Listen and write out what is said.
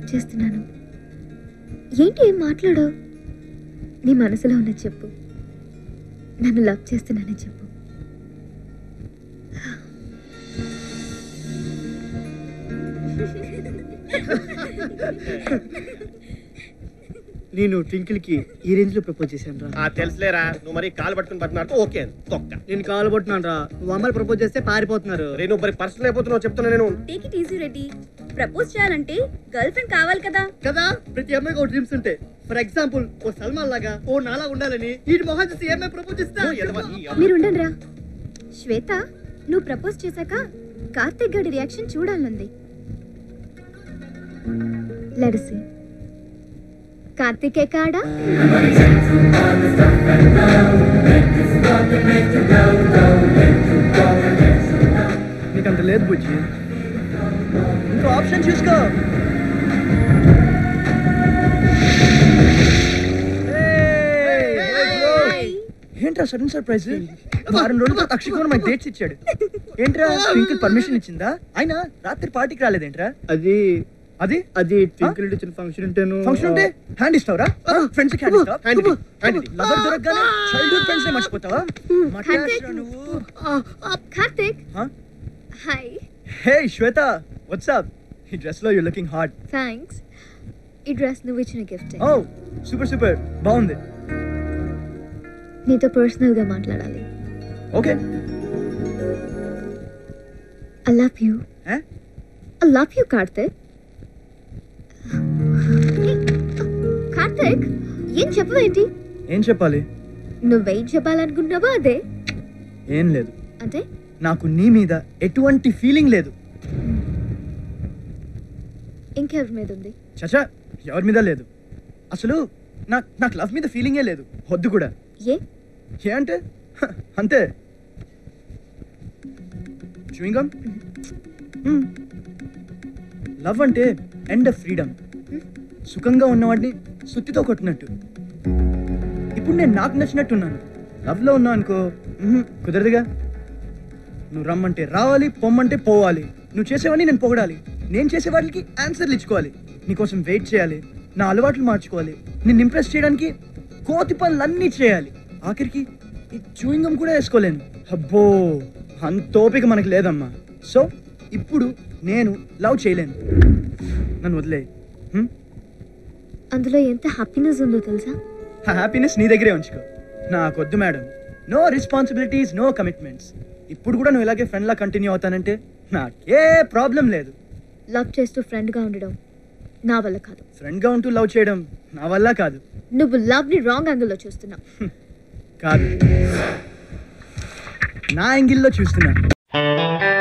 చేస్తున్నాను ఏంటి ఏం మాట్లాడవు నీ మనసులో ఉన్నది చెప్పు నన్ను లవ్ చేస్తున్నానని చెప్పు నేను ట్వింకిల్కి ఈ రేంజ్ లో ప్రపోజ్ చేశాను రా ఆ తెలుసులేరా నువ్వు మరి కాలు పట్టుకుని పడుతున్నాడు ఓకే అని తొక్క నేను కాలు పట్టున్నాను రా నువ్వు అమ్మాయిలు ప్రపోజ్ చేస్తే పారిపోతున్నారు రే నువ్వు మరి పర్సనల్ అయిపోతున్నావు చెప్తున్నా నేను take it easy Reddy propose చేయాలంటే గర్ల్ ఫ్రెండ్ కావాలి కదా కదా ప్రతి అమ్మాయికి ఒక డ్రీమ్స్ ఉంటాయి ఫర్ ఎగ్జాంపుల్ ఓ సల్మాన్ లాగా ఓ నాలా ఉండాలని ఈ మొహం చూసి ఏ అమ్మాయి ప్రపోజ్ చేస్తా నువ్వు ఎదవ, ఈ అమ్మ- మీరు ఉండండి రా శ్వేత నువ్వు ప్రపోజ్ చేశాక కార్తీక్ గడి రియాక్షన్ చూడాలనుంది లెడసి కార్తీకే కాడా నీకు అంత లేదు బుజ్జి ఇంకో ఆప్షన్ చూసుకో ఏంట్రా సడన్ సర్ప్రైజ్ వారం రోజులు అక్షయ్ మనకి డేట్స్ ఇచ్చాడు ఏంట్రా ట్వింకిల్ పర్మిషన్ ఇచ్చిందా అయినా రాత్రి పార్టీకి రాలేదేంట్రా అది అది అది ట్వింకిల్ ఇచ్చిన ఫంక్షన్ ఉంటేను ఫంక్షన్ ఉంటే హ్యాండ్ ఇస్తావరా ఫ్రెండ్స్ కి హ్యాండ్ ఇస్తావా హ్యాండ్ ఇది, హ్యాండ్ ఇది. లవర్ దొరకగానే చైల్డ్హుడ్ ఫ్రెండ్స్ నే మర్చిపోతావా కార్తీక్ మటాష్రా నువ్వు Karthik Huh? Hi hey Shweta what's up ఈ డ్రెస్ లో యు లుకింగ్ హాట్ థ్యాంక్స్ ఈ డ్రెస్ నువ్వు ఇచ్చిన గిఫ్ట్ ఓ సూపర్ సూపర్ బాగుంది నీతో పర్సనల్ గా మాట్లాడాలి okay I love you Eh? I love you Karthik Hey, Karthik ఏం చెప్పవేంటి ఏం చెప్పాలి నువ్వేం చెప్పాలనుకున్నావో అదే ఏం లేదు అంటే నాకు నీ మీద ఎటువంటి ఫీలింగ్ లేదు ఇంకెవరి మీద ఉంది చచా ఎవరి మీద లేదు అసలు నాకు నాకు లవ్ మీద ఫీలింగే లేదు వద్దు కూడా ఏ ఏ అంటే హ, అంతే చూయింగమ్ లవ్ అంటే ఎండ్ ఆఫ్ ఫ్రీడమ్ సుఖంగా ఉన్నవాడిని సుత్తితో కొట్టినట్టు ఇప్పుడు నేను నాకు నచ్చినట్టున్నాను లవ్లో ఉన్నా అనుకో మ్హూ, కుదరదుగా నువ్వు రమ్మంటే రావాలి పొమ్మంటే పోవాలి నువ్వు చేసేవన్నీ నేను పొగడాలి నేను చేసే వాటికి ఆన్సర్లు ఇచ్చుకోవాలి నీకోసం వెయిట్ చేయాలి నా అలవాట్లు మార్చుకోవాలి నిన్ను ఇంప్రెస్ చేయడానికి కోతి పనులన్నీ చేయాలి ఆఖరికి ఈ చూయింగం కూడా వేసుకోలేను అబ్బో అంత ఓపిక మనకు లేదమ్మా సో ఇప్పుడు నేను లవ్ చేయలేను నన్ను వదిలే అందులో ఎంత హ్యాపీనెస్ ఉందో తెలుసా ఆ హ్యాపీనెస్ నీ దగ్గరే ఉంచుకో నాకొద్దు madam no responsibilities no commitments ఇప్పుడు కూడా నువ్వు ఇలాగే ఫ్రెండ్లా కంటిన్యూ అవుతానంటే నాకే ప్రాబ్లం లేదు లవ్ చేస్తూ ఫ్రెండ్గా ఉండడం నా వల్ల కాదు ఫ్రెండ్గా ఉంటూ లవ్ చేయడం నా వల్ల కాదు నువ్వు లవ్ని రాంగ్ యాంగిల్లో చూస్తున్నావు కాదు నా యాంగిల్లో చూస్తున్నా